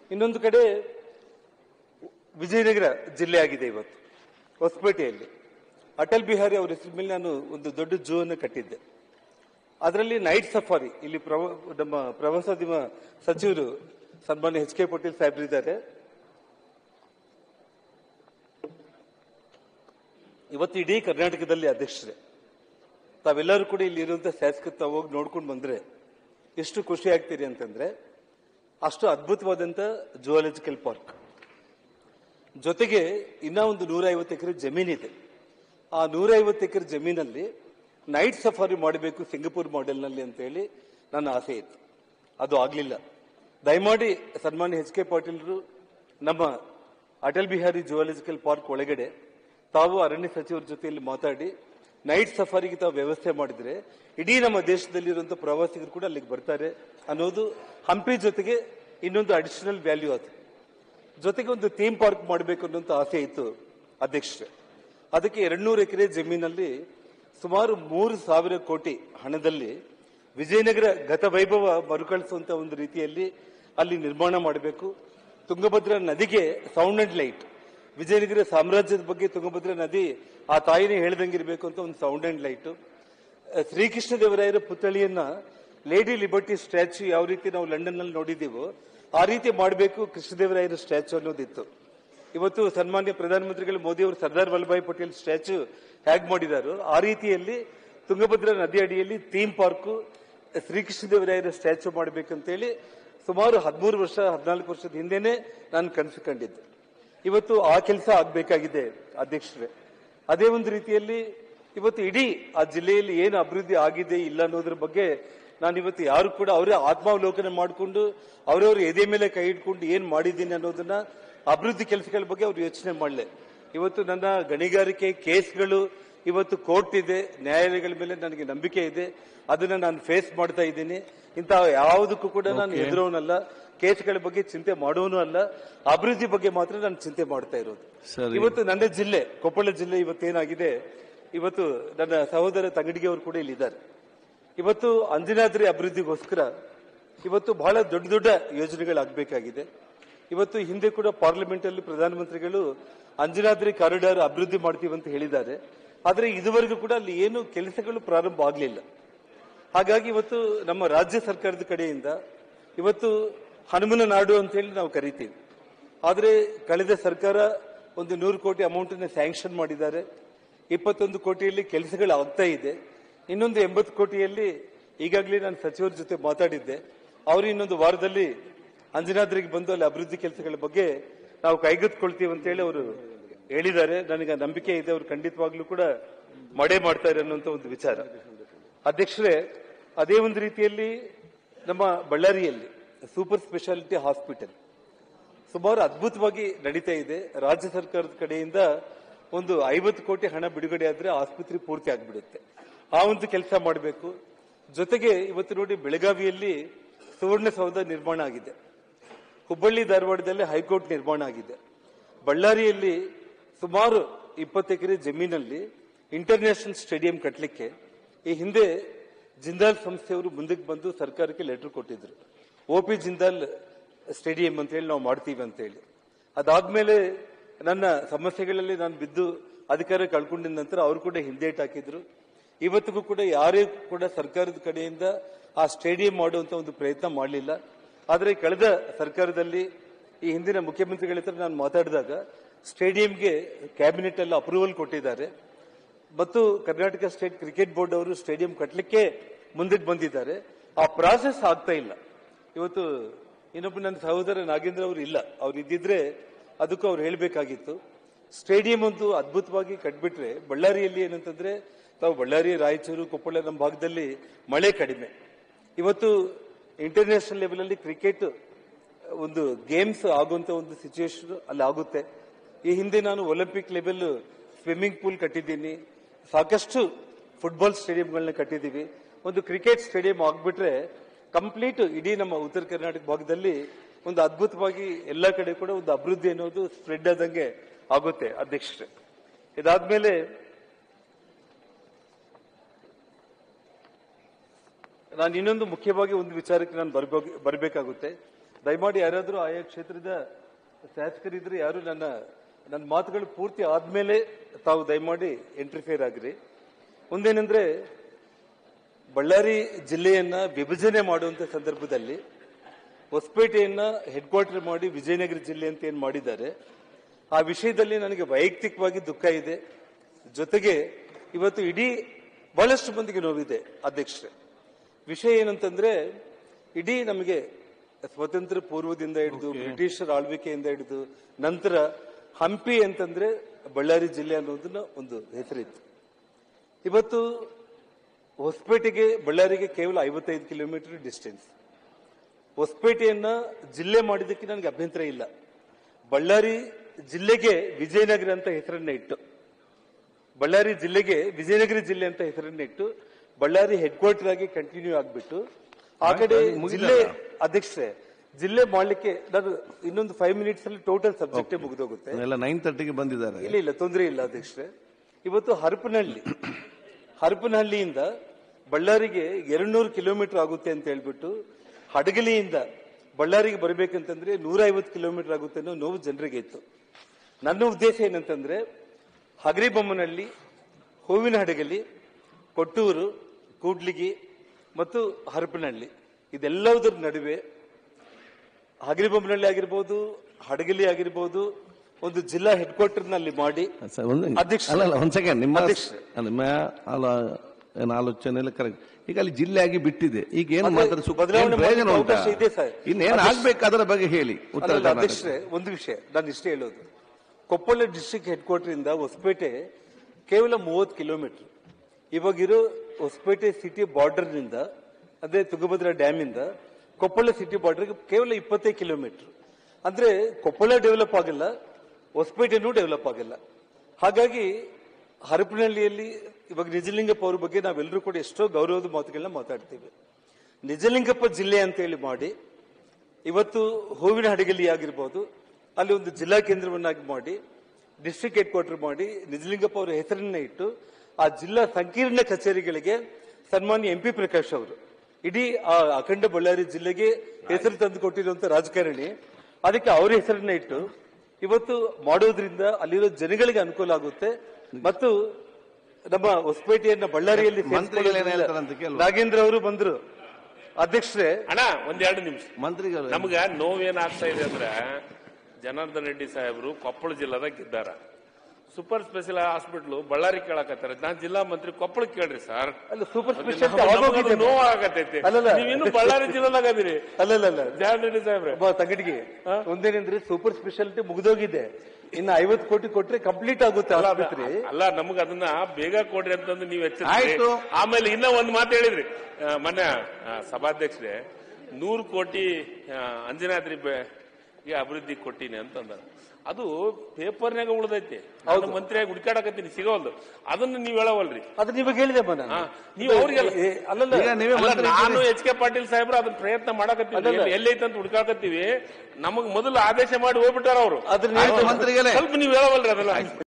ಇನ್ನೊಂದು ಕಡೆ ವಿಜಯನಗರ ಜಿಲ್ಲೆ ಆಗಿದೆ ಇವತ್ತು ಹೊಸಪೇಟೆಯಲ್ಲಿ ಅಟಲ್ ಬಿಹಾರಿ ಅವರ ಹೆಸರು ಮೇಲೆ ನಾನು ಒಂದು ದೊಡ್ಡ ಜೂ ಅನ್ನು ಕಟ್ಟಿದ್ದೆ ಅದರಲ್ಲಿ ನೈಟ್ ಸಫಾರಿ ಇಲ್ಲಿ ಪ್ರವ- ನಮ್ಮ ಪ್ರವಾಸೋದ್ಯಮ ಸಚಿವರು ಸನ್ಮಾನ್ಯ ಎಚ್ ಕೆ ಪಾಟೀಲ್ ಸಾಹೇಬ್ರಿದ್ದಾರೆ ಇವತ್ತು ಇಡೀ ಕರ್ನಾಟಕದಲ್ಲಿ ಅಧ್ಯಕ್ಷರೇ ತಾವೆಲ್ಲರೂ ಕೂಡ ಇಲ್ಲಿ ಇರುವಂತ ಶಾಸಕರು ತಾವು ಹೋಗಿ ನೋಡ್ಕೊಂಡು ಬಂದ್ರೆ ಎಷ್ಟು ಖುಷಿ ಆಗ್ತೀರಿ ಅಂತಂದ್ರೆ ಅಷ್ಟು ಅದ್ಭುತವಾದಂತ ಜುವಾಲಜಿಕಲ್ ಪಾರ್ಕ್ ಜೊತೆಗೆ ಇನ್ನ ಒಂದು ನೂರ ಐವತ್ತು ಎಕರೆ ಜಮೀನಿದೆ ಆ ನೂರ ಐವತ್ತು ಎಕರೆ ಜಮೀನಲ್ಲಿ ನೈಟ್ ಸಫಾರಿ ಮಾಡಬೇಕು ಸಿಂಗಪುರ್ ಮಾಡೆಲ್ನಲ್ಲಿ ಅಂತ ಹೇಳಿ ನನ್ನ ಆಸೆ ಇತ್ತು ಅದು ಆಗಲಿಲ್ಲ ದಯಮಾಡಿ ಸನ್ಮಾನ್ಯ ಎಚ್ ಕೆ ಪಾಟೀಲ್ರು ನಮ್ಮ ಅಟಲ್ ಬಿಹಾರಿ ಜುವಾಲಜಿಕಲ್ ಪಾರ್ಕ್ ಒಳಗಡೆ ತಾವು ಅರಣ್ಯ ಸಚಿವರ ಜೊತೆಯಲ್ಲಿ ಮಾತಾಡಿ ನೈಟ್ ಸಫಾರಿಗೆ ತಾವು ವ್ಯವಸ್ಥೆ ಮಾಡಿದ್ರೆ ಇಡೀ ನಮ್ಮ ದೇಶದಲ್ಲಿರುವಂತಹ ಪ್ರವಾಸಿಗರು ಕೂಡ ಅಲ್ಲಿಗೆ ಬರ್ತಾರೆ ಅನ್ನೋದು ಹಂಪಿ ಜೊತೆಗೆ ಇನ್ನೊಂದು ಅಡಿಷನಲ್ ವ್ಯಾಲ್ಯೂ ಅದು ಜೊತೆಗೆ ಒಂದು ಥೀಮ್ ಪಾರ್ಕ್ ಮಾಡಬೇಕು ಅನ್ನೋಂಥ ಆಸೆ ಇತ್ತು ಅಧ್ಯಕ್ಷರೇ ಅದಕ್ಕೆ ಎರಡ್ನೂರು ಎಕರೆ ಜಮೀನಲ್ಲಿ ಸುಮಾರು ಮೂರು ಸಾವಿರ ಕೋಟಿ ಹಣದಲ್ಲಿ ವಿಜಯನಗರ ಗತ ವೈಭವ ಮರುಕಳಿಸುವಂತ ಒಂದು ರೀತಿಯಲ್ಲಿ ಅಲ್ಲಿ ನಿರ್ಮಾಣ ಮಾಡಬೇಕು ತುಂಗಭದ್ರಾ ನದಿಗೆ ಸೌಂಡ್ ಅಂಡ್ ಲೈಟ್ ವಿಜಯನಗರ ಸಾಮ್ರಾಜ್ಯದ ಬಗ್ಗೆ ತುಂಗಭದ್ರಾ ನದಿ ಆ ತಾಯಿನೇ ಹೇಳ್ದಂಗಿರ್ಬೇಕು ಅಂತ ಒಂದು ಸೌಂಡ್ ಅಂಡ್ ಲೈಟ್ ಶ್ರೀಕೃಷ್ಣ ದೇವರಾಯರ ಪುತ್ಥಳಿಯನ್ನ ಲೇಡಿ ಲಿಬರ್ಟಿ ಸ್ಟ್ಯಾಚ್ಯೂ ಯಾವ ರೀತಿ ನಾವು ಲಂಡನ್ ನಲ್ಲಿ ನೋಡಿದ್ದೀವೋ ಆ ರೀತಿ ಮಾಡಬೇಕು ಕೃಷ್ಣದೇವರಾಯರ ಸ್ಟ್ಯಾಚ್ಯೂ ಅನ್ನೋದಿತ್ತು ಇವತ್ತು ಸನ್ಮಾನ್ಯ ಪ್ರಧಾನಮಂತ್ರಿಗಳು ಮೋದಿ ಅವರು ಸರ್ದಾರ್ ವಲ್ಲಭಾಯ್ ಪಟೇಲ್ ಸ್ಟ್ಯಾಚ್ಯೂ ಹೇಗ್ ಮಾಡಿದಾರೋ ಆ ರೀತಿಯಲ್ಲಿ ತುಂಗಭದ್ರಾ ನದಿ ಅಡಿಯಲ್ಲಿ ಥೀಮ್ ಪಾರ್ಕ್ ಶ್ರೀಕೃಷ್ಣದೇವರಾಯರ ಸ್ಟ್ಯಾಚ್ಯೂ ಮಾಡಬೇಕಂತೇಳಿ ಸುಮಾರು ಹದಿಮೂರು ವರ್ಷ ಹದಿನಾಲ್ಕು ವರ್ಷದ ಹಿಂದೆನೆ ನಾನು ಕನಸು ಕಂಡಿದ್ದೆ ಇವತ್ತು ಆ ಕೆಲಸ ಆಗ್ಬೇಕಾಗಿದೆ ಅಧ್ಯಕ್ಷರೇ ಅದೇ ಒಂದು ರೀತಿಯಲ್ಲಿ ಇವತ್ತು ಇಡೀ ಆ ಜಿಲ್ಲೆಯಲ್ಲಿ ಏನು ಅಭಿವೃದ್ಧಿ ಆಗಿದೆ ಇಲ್ಲ ಅನ್ನೋದ್ರ ಬಗ್ಗೆ ನಾನು ಇವತ್ತು ಯಾರು ಕೂಡ ಅವರೇ ಆತ್ಮಾವಲೋಕನ ಮಾಡಿಕೊಂಡು ಅವರವ್ರ ಎದೆ ಮೇಲೆ ಕೈ ಇಟ್ಕೊಂಡು ಏನ್ ಮಾಡಿದ್ದೀನಿ ಅನ್ನೋದನ್ನ ಅಭಿವೃದ್ಧಿ ಕೆಲಸಗಳ ಬಗ್ಗೆ ಅವ್ರು ಯೋಚನೆ ಮಾಡಲೆ ಇವತ್ತು ನನ್ನ ಗಣಿಗಾರಿಕೆ ಕೇಸ್ಗಳು ಇವತ್ತು ಕೋರ್ಟ್ ಇದೆ ನ್ಯಾಯಾಲಯಗಳ ಮೇಲೆ ನನಗೆ ನಂಬಿಕೆ ಇದೆ ಅದನ್ನ ನಾನು ಫೇಸ್ ಮಾಡ್ತಾ ಇದ್ದೀನಿ ಇಂತಹ ಯಾವುದಕ್ಕೂ ಕೂಡ ನಾನು ಎದುರೋನಲ್ಲ ಕೇಸ್ಗಳ ಬಗ್ಗೆ ಚಿಂತೆ ಮಾಡೋನು ಅಲ್ಲ ಅಭಿವೃದ್ಧಿ ಬಗ್ಗೆ ಮಾತ್ರ ನಾನು ಚಿಂತೆ ಮಾಡ್ತಾ ಇರೋದು ಸರಿ. ಇವತ್ತು ನನ್ನ ಜಿಲ್ಲೆ ಕೊಪ್ಪಳ ಜಿಲ್ಲೆ ಇವತ್ತೇನಾಗಿದೆ ಇವತ್ತು ನನ್ನ ಸಹೋದರ ತಂಗಡಿಗೆ ಅವರು ಕೂಡ ಇಲ್ಲಿದ್ದಾರೆ ಇವತ್ತು ಅಂಜನಾದ್ರಿ ಅಭಿವೃದ್ಧಿಗೋಸ್ಕರ ಇವತ್ತು ಬಹಳ ದೊಡ್ಡ ದೊಡ್ಡ ಯೋಜನೆಗಳಾಗಬೇಕಾಗಿದೆ ಇವತ್ತು ಹಿಂದೆ ಕೂಡ ಪಾರ್ಲಿಮೆಂಟ್ ಅಲ್ಲಿ ಪ್ರಧಾನಮಂತ್ರಿಗಳು ಅಂಜನಾದ್ರಿ ಕಾರಿಡಾರ್ ಅಭಿವೃದ್ಧಿ ಮಾಡ್ತೀವಿ ಅಂತ ಹೇಳಿದ್ದಾರೆ ಆದ್ರೆ ಇದುವರೆಗೂ ಕೂಡ ಅಲ್ಲಿ ಏನು ಕೆಲಸಗಳು ಪ್ರಾರಂಭ ಆಗಲಿಲ್ಲ ಹಾಗಾಗಿ ಇವತ್ತು ನಮ್ಮ ರಾಜ್ಯ ಸರ್ಕಾರದ ಕಡೆಯಿಂದ ಇವತ್ತು ಹನುಮನ ನಾಡು ಅಂತ ಹೇಳಿ ನಾವು ಕರಿತೀವಿ ಆದ್ರೆ ಕಳೆದ ಸರ್ಕಾರ ಒಂದು ನೂರು ಕೋಟಿ ಅಮೌಂಟ್ ಅನ್ನು ಸ್ಯಾಂಕ್ಷನ್ ಮಾಡಿದ್ದಾರೆ ಇಪ್ಪತ್ತೊಂದು ಕೋಟಿಯಲ್ಲಿ ಕೆಲಸಗಳು ಆಗ್ತಾ ಇದೆ ಇನ್ನೊಂದು ಎಂಬತ್ತು ಕೋಟಿಯಲ್ಲಿ ಈಗಾಗಲೇ ನಾನು ಸಚಿವರ ಜೊತೆ ಮಾತಾಡಿದ್ದೆ ಅವರು ಇನ್ನೊಂದು ವಾರದಲ್ಲಿ ಅಂಜನಾದ್ರಿಗೆ ಬಂದು ಅಲ್ಲಿ ಅಭಿವೃದ್ಧಿ ಕೆಲಸಗಳ ಬಗ್ಗೆ ನಾವು ಕೈಗೆತ್ಕೊಳ್ತೀವಿ ಅಂತ ಹೇಳಿ ಅವರು ಹೇಳಿದ್ದಾರೆ ನನಗೆ ಆ ನಂಬಿಕೆ ಇದೆ ಅವರು ಖಂಡಿತವಾಗ್ಲೂ ಕೂಡ ಮಡೆ ಮಾಡ್ತಾರೆ ಅನ್ನುವಂತ ಒಂದು ವಿಚಾರ ಅಧ್ಯಕ್ಷರೇ ಅದೇ ಒಂದು ರೀತಿಯಲ್ಲಿ ನಮ್ಮ ಬಳ್ಳಾರಿಯಲ್ಲಿ ಸೂಪರ್ ಸ್ಪೆಷಾಲಿಟಿ ಹಾಸ್ಪಿಟಲ್ ಸುಮಾರು ಅದ್ಭುತವಾಗಿ ನಡೀತಾ ಇದೆ ರಾಜ್ಯ ಸರ್ಕಾರದ ಕಡೆಯಿಂದ ಒಂದು ಐವತ್ತು ಕೋಟಿ ಹಣ ಬಿಡುಗಡೆ ಆದ್ರೆ ಆಸ್ಪತ್ರೆ ಪೂರ್ತಿ ಆಗ್ಬಿಡುತ್ತೆ ಆ ಒಂದು ಕೆಲಸ ಮಾಡಬೇಕು ಜೊತೆಗೆ ಇವತ್ತು ನೋಡಿ ಬೆಳಗಾವಿಯಲ್ಲಿ ಸುವರ್ಣಸೌಧ ನಿರ್ಮಾಣ ಆಗಿದೆ ಹುಬ್ಬಳ್ಳಿ ಧಾರವಾಡದಲ್ಲಿ ಹೈಕೋರ್ಟ್ ನಿರ್ಮಾಣ ಆಗಿದೆ ಬಳ್ಳಾರಿಯಲ್ಲಿ ಸುಮಾರು ಇಪ್ಪತ್ತು ಎಕರೆ ಜಮೀನಲ್ಲಿ ಇಂಟರ್ನ್ಯಾಷನಲ್ ಸ್ಟೇಡಿಯಂ ಕಟ್ಟಲಿಕ್ಕೆ ಈ ಹಿಂದೆ ಜಿಂದಾಲ್ ಸಂಸ್ಥೆಯವರು ಮುಂದಕ್ಕೆ ಬಂದು ಸರ್ಕಾರಕ್ಕೆ ಲೆಟರ್ ಕೊಟ್ಟಿದ್ರು ಒ ಪಿ ಜಿಂದಾಲ್ ಸ್ಟೇಡಿಯಂ ಅಂತ ಹೇಳಿ ನಾವು ಮಾಡ್ತೀವಿ ಅಂತ ಹೇಳಿ ಅದಾದ್ಮೇಲೆ ನನ್ನ ಸಮಸ್ಯೆಗಳಲ್ಲಿ ನಾನು ಬಿದ್ದು ಅಧಿಕಾರ ಕಳ್ಕೊಂಡಿದ ನಂತರ ಅವರು ಕೂಡ ಹಿಂದೇಟ್ ಹಾಕಿದ್ರು ಇವತ್ತಿಗೂ ಕೂಡ ಯಾರೇ ಕೂಡ ಸರ್ಕಾರದ ಕಡೆಯಿಂದ ಆ ಸ್ಟೇಡಿಯಂ ಮಾಡುವಂತ ಒಂದು ಪ್ರಯತ್ನ ಮಾಡಲಿಲ್ಲ ಆದರೆ ಕಳೆದ ಸರ್ಕಾರದಲ್ಲಿ ಈ ಹಿಂದಿನ ಮುಖ್ಯಮಂತ್ರಿಗಳ ಹತ್ರ ನಾನು ಮಾತಾಡಿದಾಗ ಸ್ಟೇಡಿಯಂಗೆ ಕ್ಯಾಬಿನೆಟ್ ಅಲ್ಲಿ ಅಪ್ರೂವಲ್ ಕೊಟ್ಟಿದ್ದಾರೆ ಮತ್ತು ಕರ್ನಾಟಕ ಸ್ಟೇಟ್ ಕ್ರಿಕೆಟ್ ಬೋರ್ಡ್ ಅವರು ಸ್ಟೇಡಿಯಂ ಕಟ್ಟಲಿಕ್ಕೆ ಮುಂದಕ್ಕೆ ಬಂದಿದ್ದಾರೆ ಆ ಪ್ರಾಸೆಸ್ ಆಗ್ತಾ ಇಲ್ಲ ಇವತ್ತು ಇನ್ನೊಬ್ಬ ನನ್ನ ಸಹೋದರ ನಾಗೇಂದ್ರ ಅವರು ಇಲ್ಲ ಅವ್ರು ಇದ್ದಿದ್ರೆ ಅದಕ್ಕೂ ಅವ್ರು ಹೇಳಬೇಕಾಗಿತ್ತು ಸ್ಟೇಡಿಯಂ ಒಂದು ಅದ್ಭುತವಾಗಿ ಕಟ್ಬಿಟ್ರೆ ಬಳ್ಳಾರಿಯಲ್ಲಿ ಏನಂತಂದ್ರೆ ತಾವು ಬಳ್ಳಾರಿ ರಾಯಚೂರು ಕೊಪ್ಪಳ ನಮ್ಮ ಭಾಗದಲ್ಲಿ ಮಳೆ ಕಡಿಮೆ ಇವತ್ತು ಇಂಟರ್ನ್ಯಾಷನಲ್ ಲೆವೆಲ್ ಅಲ್ಲಿ ಕ್ರಿಕೆಟ್ ಒಂದು ಗೇಮ್ಸ್ ಆಗುವಂತ ಒಂದು ಸಿಚುವೇಶನ್ ಅಲ್ಲಿ ಆಗುತ್ತೆ ಈ ಹಿಂದೆ ನಾನು ಒಲಿಂಪಿಕ್ ಲೆವೆಲ್ ಸ್ವಿಮ್ಮಿಂಗ್ ಪೂಲ್ ಕಟ್ಟಿದ್ದೀನಿ ಸಾಕಷ್ಟು ಫುಟ್ಬಾಲ್ ಸ್ಟೇಡಿಯಂಗಳನ್ನ ಕಟ್ಟಿದ್ದೀವಿ ಒಂದು ಕ್ರಿಕೆಟ್ ಸ್ಟೇಡಿಯಂ ಆಗ್ಬಿಟ್ರೆ ಕಂಪ್ಲೀಟ್ ಇಡೀ ನಮ್ಮ ಉತ್ತರ ಕರ್ನಾಟಕ ಭಾಗದಲ್ಲಿ ಒಂದು ಅದ್ಭುತವಾಗಿ ಎಲ್ಲ ಕಡೆ ಕೂಡ ಒಂದು ಅಭಿವೃದ್ಧಿ ಅನ್ನೋದು ಸ್ಪ್ರೆಡ್ ಆದಂಗೆ ಆಗುತ್ತೆ ಅಧ್ಯಕ್ಷರೇ ಇದಾದ್ಮೇಲೆ ನಾನು ಇನ್ನೊಂದು ಮುಖ್ಯವಾಗಿ ಒಂದು ವಿಚಾರಕ್ಕೆ ನಾನು ಬರ್ಬೇಕು- ಬರಬೇಕಾಗುತ್ತೆ ದಯಮಾಡಿ ಯಾರಾದರೂ ಆಯಾ ಕ್ಷೇತ್ರದ ಶಾಸಕರಿದ್ರೆ ಯಾರು ನನ್ನ ನನ್ನ ಮಾತುಗಳು ಪೂರ್ತಿ ಆದ್ಮೇಲೆ ತಾವು ದಯಮಾಡಿ ಎಂಟ್ರಿಫೇರ್ ಆಗ್ರಿ ಒಂದೇನೆಂದ್ರೆ ಬಳ್ಳಾರಿ ಜಿಲ್ಲೆಯನ್ನ ವಿಭಜನೆ ಮಾಡುವಂತ ಸಂದರ್ಭದಲ್ಲಿ ಹೊಸಪೇಟೆಯನ್ನ ಹೆಡ್ ಕ್ವಾರ್ಟರ್ ಮಾಡಿ ವಿಜಯನಗರ ಜಿಲ್ಲೆ ಅಂತ ಏನ್ ಮಾಡಿದ್ದಾರೆ ಆ ವಿಷಯದಲ್ಲಿ ನನಗೆ ವೈಯಕ್ತಿಕವಾಗಿ ದುಃಖ ಇದೆ ಜೊತೆಗೆ ಇವತ್ತು ಇಡೀ ಬಹಳಷ್ಟು ಮಂದಿಗೆ ನೋವಿದೆ ಅಧ್ಯಕ್ಷರೇ ವಿಷಯ ಏನಂತಂದ್ರೆ ಇಡೀ ನಮಗೆ ಸ್ವತಂತ್ರ ಪೂರ್ವದಿಂದ ಹಿಡಿದು ಬ್ರಿಟಿಷರ ಆಳ್ವಿಕೆಯಿಂದ ಹಿಡಿದು ನಂತರ ಹಂಪಿ ಅಂತಂದ್ರೆ ಬಳ್ಳಾರಿ ಜಿಲ್ಲೆ ಅನ್ನೋದನ್ನ ಒಂದು ಹೆಸರಿತ್ತು ಇವತ್ತು ಹೊಸಪೇಟೆಗೆ ಬಳ್ಳಾರಿಗೆ ಕೇವಲ ಐವತ್ತೈದು ಕಿಲೋಮೀಟರ್ ಡಿಸ್ಟೆನ್ಸ್ ಹೊಸಪೇಟೆಯನ್ನ ಜಿಲ್ಲೆ ಮಾಡಿದ್ದಕ್ಕೆ ನನಗೆ ಅಭ್ಯಂತರ ಇಲ್ಲ ಬಳ್ಳಾರಿ ಜಿಲ್ಲೆಗೆ ವಿಜಯನಗರ ಅಂತ ಹೆಸರನ್ನ ಇಟ್ಟು ಬಳ್ಳಾರಿ ಜಿಲ್ಲೆಗೆ ವಿಜಯನಗರ ಜಿಲ್ಲೆ ಅಂತ ಹೆಸರನ್ನ ಇಟ್ಟು ಬಳ್ಳಾರಿ ಹೆಡ್ ಕ್ವಾರ್ಟರ್ ಆಗಿ ಕಂಟಿನ್ಯೂ ಆಗ್ಬಿಟ್ಟು ಆ ಕಡೆ ಜಿಲ್ಲೆ ಅಧ್ಯಕ್ಷರೇ ಜಿಲ್ಲೆ ಮಾಡ್ಲಿಕ್ಕೆ ನಾನು ಇನ್ನೊಂದು ಫೈವ್ ಮಿನಿಟ್ಸ್ ಅಲ್ಲಿ ಟೋಟಲ್ ಸಬ್ಜೆಕ್ಟೇ ಮುಗಿದೋಗುತ್ತೆ ಎಲ್ಲ ನೈನ್ ತರ್ಟಿಗೆ ಬಂದಿದ್ದಾರೆ ಇಲ್ಲ ಇಲ್ಲ ತೊಂದರೆ ಇಲ್ಲ ಅಧ್ಯಕ್ಷರೇ ಇವತ್ತು ಹರಪನಹಳ್ಳಿ ಹರಪನಹಳ್ಳಿಯಿಂದ ಬಳ್ಳಾರಿಗೆ ಎರಡ್ನೂರು ಕಿಲೋಮೀಟರ್ ಆಗುತ್ತೆ ಅಂತ ಹೇಳ್ಬಿಟ್ಟು ಹಡಗಲಿಯಿಂದ ಬಳ್ಳಾರಿಗೆ ಬರಬೇಕಂತಂದ್ರೆ ನೂರ ಐವತ್ತು ಕಿಲೋಮೀಟರ್ ಆಗುತ್ತೆ ಅನ್ನೋ ನೋವು ಜನರಿಗೆ ಇತ್ತು ನನ್ನ ಉದ್ದೇಶ ಏನಂತಂದ್ರೆ ಹಗರಿಬೊಮ್ಮನಹಳ್ಳಿ ಹೂವಿನ ಹಡಗಲಿ ಕೊಟ್ಟೂರು ಕೂಡ್ಲಿಗಿ ಮತ್ತು ಹರಪನಹಳ್ಳಿ ಇದೆಲ್ಲದರ ನಡುವೆ ಹಗರಿಬೊಮ್ಮನಹಳ್ಳಿ ಆಗಿರ್ಬೋದು ಹಡಗಲಿ ಆಗಿರ್ಬೋದು ಒಂದು ಜಿಲ್ಲಾ ಹೆಡ್ ಕ್ವಾರ್ಟರ್ ನಲ್ಲಿ ಮಾಡಿ ಸರ್, ಒಂದು ಅಧ್ಯಕ್ಷ. ಅಲ್ಲ ಅಲ್ಲ ಒಂದ್ ಸೆಕೆಂಡ್ ನಿಮ್ಮ ಅಧ್ಯಕ್ಷ. ಅಲ್ಲ, ನಿಮ್ಮ ಆಲ ಏನು ಆಲೋಚನೆ ಎಲ್ಲ ಕರೆಕ್ಟ್ ಈಗ ಅಲ್ಲಿ ಜಿಲ್ಲೆ ಆಗಿ ಬಿಟ್ಟಿದೆ ಈಗ ಏನು ಅದೇ ಮಾಡ್ತಾರೆ ಸು- ಬದಲಾವಣೆ ಏನ್ ಪ್ರಯೋಜನ ಮಾಡ್ಲಿಕ್ಕೆ ಉಂಟಾ ಅವಕಾಶ ಇದೆ ಸರ್. ಇನ್ನೇನ್ ಅಧ್ಯಕ್ಷ. ಆಗ್ಬೇಕು ಅದರ ಬಗ್ಗೆ ಹೇಳಿ ಉತ್ತರ ಅಲ್ಲಲ್ಲ, ಕರ್ನಾಟಕ ಅಧ್ಯಕ್ಷರೇ ಒಂದು ವಿಷಯ ನಾನು ಇಷ್ಟೇ ಹೇಳೋದು ಕೊಪ್ಪಳ ಡಿಸ್ಟ್ರಿಕ್ಟ್ ಹೆಡ್ ಕ್ವಾರ್ಟರ್ ಇಂದ ಹೊಸಪೇಟೆ ಕೇವಲ ಮೂವತ್ತು ಕಿಲೋಮೀಟರ್ ಇವಾಗಿರೋ ಹೊಸಪೇಟೆ ಸಿಟಿ ಬಾರ್ಡರ್ ನಿಂದ ಅದೇ ತುಂಗಭದ್ರಾ ಡ್ಯಾಮ್ ಇಂದ ಕೊಪ್ಪಳ ಸಿಟಿ ಬಾರ್ಡರ್ ಕೇವಲ ಇಪ್ಪತ್ತೈದು ಕಿಲೋಮೀಟರ್ ಅಂದ್ರೆ ಕೊಪ್ಪಳ ಡೆವಲಪ್ ಆಗಲ್ಲ ಹೊಸಪೇಟೆನೂ ಡೆವಲಪ್ ಆಗಲ್ಲ ಹಾಗಾಗಿ ಹರಪನಹಳ್ಳಿಯಲ್ಲಿ ಇವಾಗ ನಿಜಲಿಂಗಪ್ಪ ಅವ್ರ ಬಗ್ಗೆ ನಾವೆಲ್ಲರೂ ಕೂಡ ಎಷ್ಟೋ ಗೌರವದ ಮಾತುಗಳನ್ನ ಮಾತಾಡ್ತೀವಿ ನಿಜಲಿಂಗಪ್ಪ ಜಿಲ್ಲೆ ಅಂತ ಹೇಳಿ ಮಾಡಿ ಇವತ್ತು ಹೂವಿನ ಹಡಗಲಿ ಆಗಿರ್ಬೋದು ಅಲ್ಲಿ ಒಂದು ಜಿಲ್ಲಾ ಕೇಂದ್ರವನ್ನಾಗಿ ಮಾಡಿ ಡಿಸ್ಟ್ರಿಕ್ಟ್ ಹೆಡ್ ಕ್ವಾರ್ಟರ್ ಮಾಡಿ ನಿಜಲಿಂಗಪ್ಪ ಅವರ ಹೆಸರನ್ನ ಇಟ್ಟು ಆ ಜಿಲ್ಲಾ ಸಂಕೀರ್ಣ ಕಚೇರಿಗಳಿಗೆ ಸನ್ಮಾನ್ಯ ಎಂ ಪಿ ಪ್ರಕಾಶ್ ಅವರು ಇಡೀ ಆ ಅಖಂಡ ಬಳ್ಳಾರಿ ಜಿಲ್ಲೆಗೆ ಹೆಸರು ತಂದು ಕೊಟ್ಟಿರುವಂತ ರಾಜಕಾರಣಿ ಅದಕ್ಕೆ ಅವರ ಹೆಸರನ್ನ ಇಟ್ಟು ಇವತ್ತು ಮಾಡೋದ್ರಿಂದ ಅಲ್ಲಿರೋ ಜನಗಳಿಗೆ ಅನುಕೂಲ ಆಗುತ್ತೆ ಮತ್ತು ನಮ್ಮ ಹೊಸಪೇಟೆಯನ್ನ ಬಳ್ಳಾರಿಯಲ್ಲಿ ಮಂತ್ರಿಗಳು ಏನ್ ಸೇರ್ಸ್ಕೊಳ್ಳೋದ್ರಿಂದ ಹೇಳ್ತಾರೆ ಅಂತ ಕೇಳುವ. ನಾಗೇಂದ್ರ ಅವರು ಬಂದ್ರು ಅಧ್ಯಕ್ಷರೇ ಅಣ್ಣ ಒಂದೆರಡು ನಿಮಿಷ ಮಂತ್ರಿಗಳು ನಮ್ಗ ನೋವೇನಾಗ್ತಾ ಇದೆ ಅಂದ್ರೆ ಜನಾರ್ದನ್ ರೆಡ್ಡಿ ಸಾಹೇಬರು ಕೊಪ್ಪಳ ಜಿಲ್ಲಾದಾಗ ಇದ್ದಾರ ಸೂಪರ್ ಸ್ಪೆಷಲ್ ಹಾಸ್ಪಿಟ್ಲು ಬಳ್ಳಾರಿ ಕೇಳಕತ್ತಾರ ನಾನ್ ಜಿಲ್ಲಾ ಮಂತ್ರಿ ಕೊಪ್ಪಳ ಕೇಳ್ರಿ ಸರ್ ಅಲ್ಲ ಸೂಪರ್ ಸ್ಪೆಷಾಲಿಟಿ ಆಗೋಗಿದೆ ನೋವು ಆಗತೈತಿ ಅಲ್ಲಲ್ಲ. ನೀವ್ ಇನ್ನು ಬಳ್ಳಾರಿ ಜಿಲ್ಲಾದಾಗ ಅದೀರಿ ಅಲ್ಲಲ್ಲ ಜನಾರ್ದನ್ ರೆಡ್ಡಿ ಸಾಹೇಬ್ರೆ ಒಬ್ಬ ತಂಗಡಿಗೆ ಒಂದೇನೆಂದ್ರೆ ಸೂಪರ್ ಸ್ಪೆಷಾಲಿಟಿ ಮುಗಿದೋಗಿದೆ ಇನ್ನು ಐವತ್ತು ಕೋಟಿ ಕೊಟ್ರೆ ಕಂಪ್ಲೀಟ್ ಆಗುತ್ತೆ ಆಸ್ಪತ್ರೆ ಅಲ್ಲ ನಮಗ ಅದನ್ನ ಬೇಗ ಕೊಡ್ರಿ ಅಂತಂದು ನೀವ್ ಎಚ್ಚರಿಸಿ ಆಯ್ತು. ಆಮೇಲೆ ಇನ್ನ ಒಂದ್ ಮಾತು ಹೇಳಿದ್ರಿ ಆ, ಮೊನ್ನೆ ಆ, ಸಭಾಧ್ಯಕ್ಷರೇ ನೂರು ಕೋಟಿ ಆ, ಅಂಜನಾದ್ರಿ ಬೆ- ಗೆ ಅಭಿವೃದ್ಧಿ ಕೊಟ್ಟಿನಿ ಅಂತಂದ ಅದು ಪೇಪರ್ನಾಗ ಉಳ್ದೈತಿ ನಾನು ಮಂತ್ರಿಯಾಗಿ ಹುಡುಕಾಡಕತ್ತೀನಿ ಸಿಗೋಲ್ದು ಅದನ್ನ ನೀವ್ ಹೇಳವಲ್ರಿ ಅದು ನಿಮಗೆ ಹೇಳಿದೆ ಮನ ಹಾ, ನೀವು ಅವ್ರಿಗೆಲ್ಲ ಏ, ಅಲ್ಲಲ್ಲ ಈಗ ನೀವೇ ಅಲ್ಲ, ಮಂತ್ರಿ ನಾನು ಎಚ್ ಕೆ ಪಾಟೀಲ್ ಸಾಹೇಬ್ರು ಅದನ್ನ ಪ್ರಯತ್ನ ಮಾಡಕತ್ತೀವಿ ಅಲ್ಲಲ್ಲ. ಎಲ್ಲಿ- ಎಲ್ಲೈತೆ ಅಂತ ಹುಡುಕಾಕತ್ತೀವಿ ನಮಗ್ ಮೊದಲು ಆದೇಶ ಮಾಡಿ ಹೋಗ್ಬಿಟ್ಟಾರ ಅವರು ಅದನ್ನ ಆಯ್ತು ಮಂತ್ರಿಗಳೇ ಸ್ವಲ್ಪ ನೀವ್ ಹೇಳವಲ್ರಿ ಅದೆಲ್ಲ